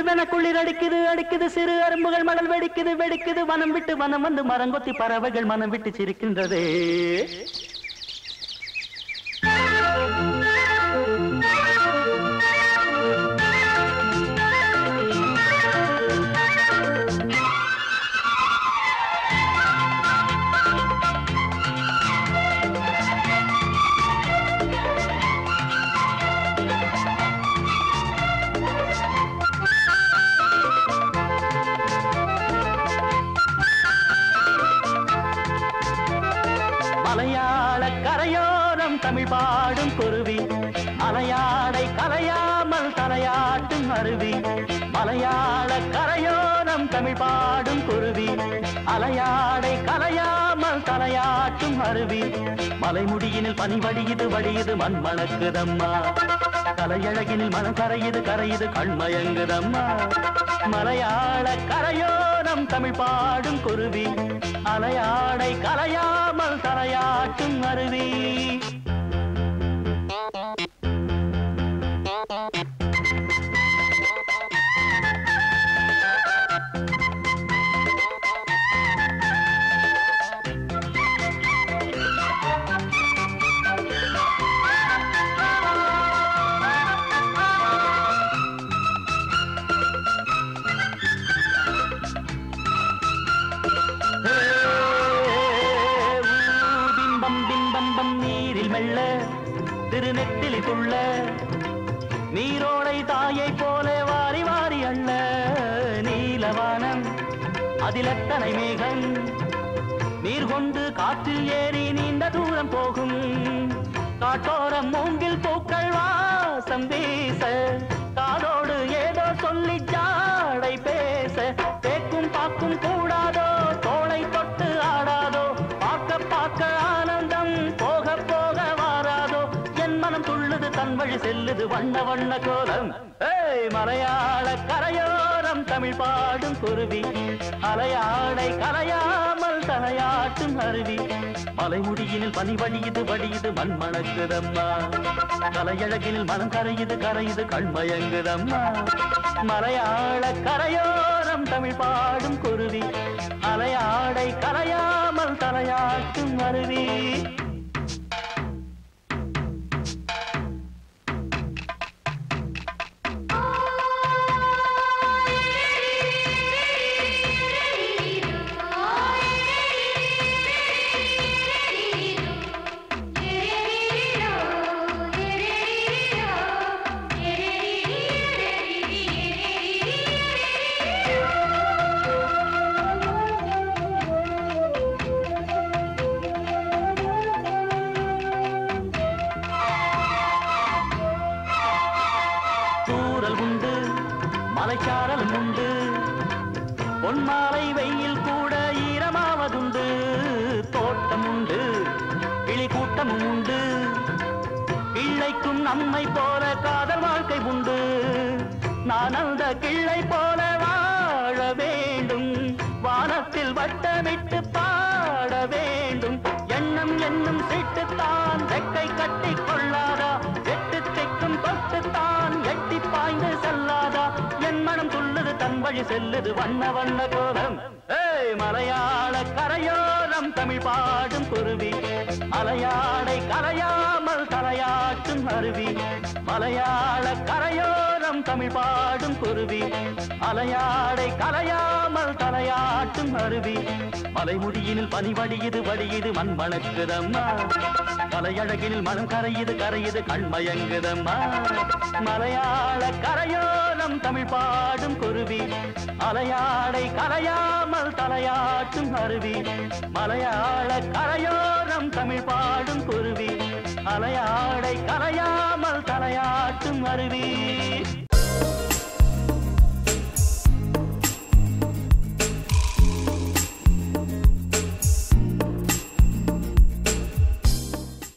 சிலுசிலுவென குளிர் அடிக்குது அடிக்குது சிறு அரும்புகள் மணல் வெடிக்குது வெடிக்குது வனம் விட்டு வனம் வந்து மரங்கொத்தி பறவைகள் மனம் விட்டு சிரிக்கின்றதே மலையாள கரையோரம் தமிழ் பாடும் குருவி அலையாடை கலையாமல் தலையாட்டும் அருவி மலையாள கரையோரம் தமிழ் பாடும் குருவி அலையாடை கலையாமல் தலையாட்டும் அருவி மலைமுடியினில் பனி வடியுது வடியுது மண் மணக்குதம்மா கலையழகினில் மனம் கரையுது கரையுது கண்மயங்குதம்மா மலையாள கரையோரம் தமிழ் பாடும் குருவி அலையாடை கலையாமல் தலையாட்டும் அருவி பிம்பம் பிம்பம் பம் நீரில் மெல்ல திருநெத்திலி துள்ள நீரோடை தாயை போல வாரி வாரி அள்ள நீலவானம் அதில் எத்தனை மேகம் நீர் கொண்டு காற்றில் ஏறி நீண்ட தூரம் போகும் காட்டோரம் மூங்கில் பூக்கள் வாசம் வீச காதோடு ஏதோ சொல்லி ஜாடை பேச தேக்கும் பாக்கும் கூடாதோ தோளை தொட்டு ஆடாதோ பார்க்க பார்க்க ஆனந்தம் போக போக வாராதோ என் மனம் துள்ளுது தன் வழி செல்லுது வண்ண வண்ண கோலம் ஏய் மலையாள கரையோரம் தமிழ் பாடும் குருவி அலையாடை கலையாமல் தலையாட்டும் அருவி மலைமுடியினில் பனி வழியுது வழியுது மண் மணக்குதம்மா கலையழகினில் மனம் கரையுது கரையுது கண்மயங்குதம்மா மலையாள கரையோரம் தமிழ் பாடும் குருவி அலையாடை கலையாமல் தலையாட்டும் அருவி தூரல் உண்டு மலைச்சாரலும் உண்டு பொன்மாலை வெயில் கூட ஈரமாவதுண்டு தோட்டம் உண்டு கிளி கூட்டமும் உண்டு கிள்ளைக்கும் நம்மை போல காதல் வாழ்க்கை உண்டு நான் அந்த கிள்ளை போல வாழ வேண்டும் வானத்தில் வட்டமிட்டு பாட வேண்டும் எண்ணம் என்னும் சீட்டுத்தான் ரெக்கை கட்டி கொள்ளாதா எட்டு திக்கும் தொட்டுத்தான் எட்டி பாய்ந்து செல்லாதா என் மனம் துள்ளுது தன் வழி செல்லுது வண்ண வண்ண கோலம் ஏய் மலையாள கரையோரம் தமிழ் பாடும் குருவி அலையாடை கலையாமல் தலையாட்டும் அருவி மலையாள கரையோரம் தமிழ் பாடும் குருவி அலையாடை கலையாமல் தலையாட்டும் அருவி மலைமுடியினில் பனி வடியுது வடியுது மண் மணக்குதம்மா கலையழகினில் மனம் கரையுது கரையுது கண்மயங்குதம்மா மலையாள கரையோரம் தமிழ் பாடும் குருவி அலையாடை கலையாமல் தலையாட்டும் அருவி மலையாள கரையோரம் தமிழ் பாடும் குருவி அலையாடை கலையாமல் தலையாட்டும் அருவி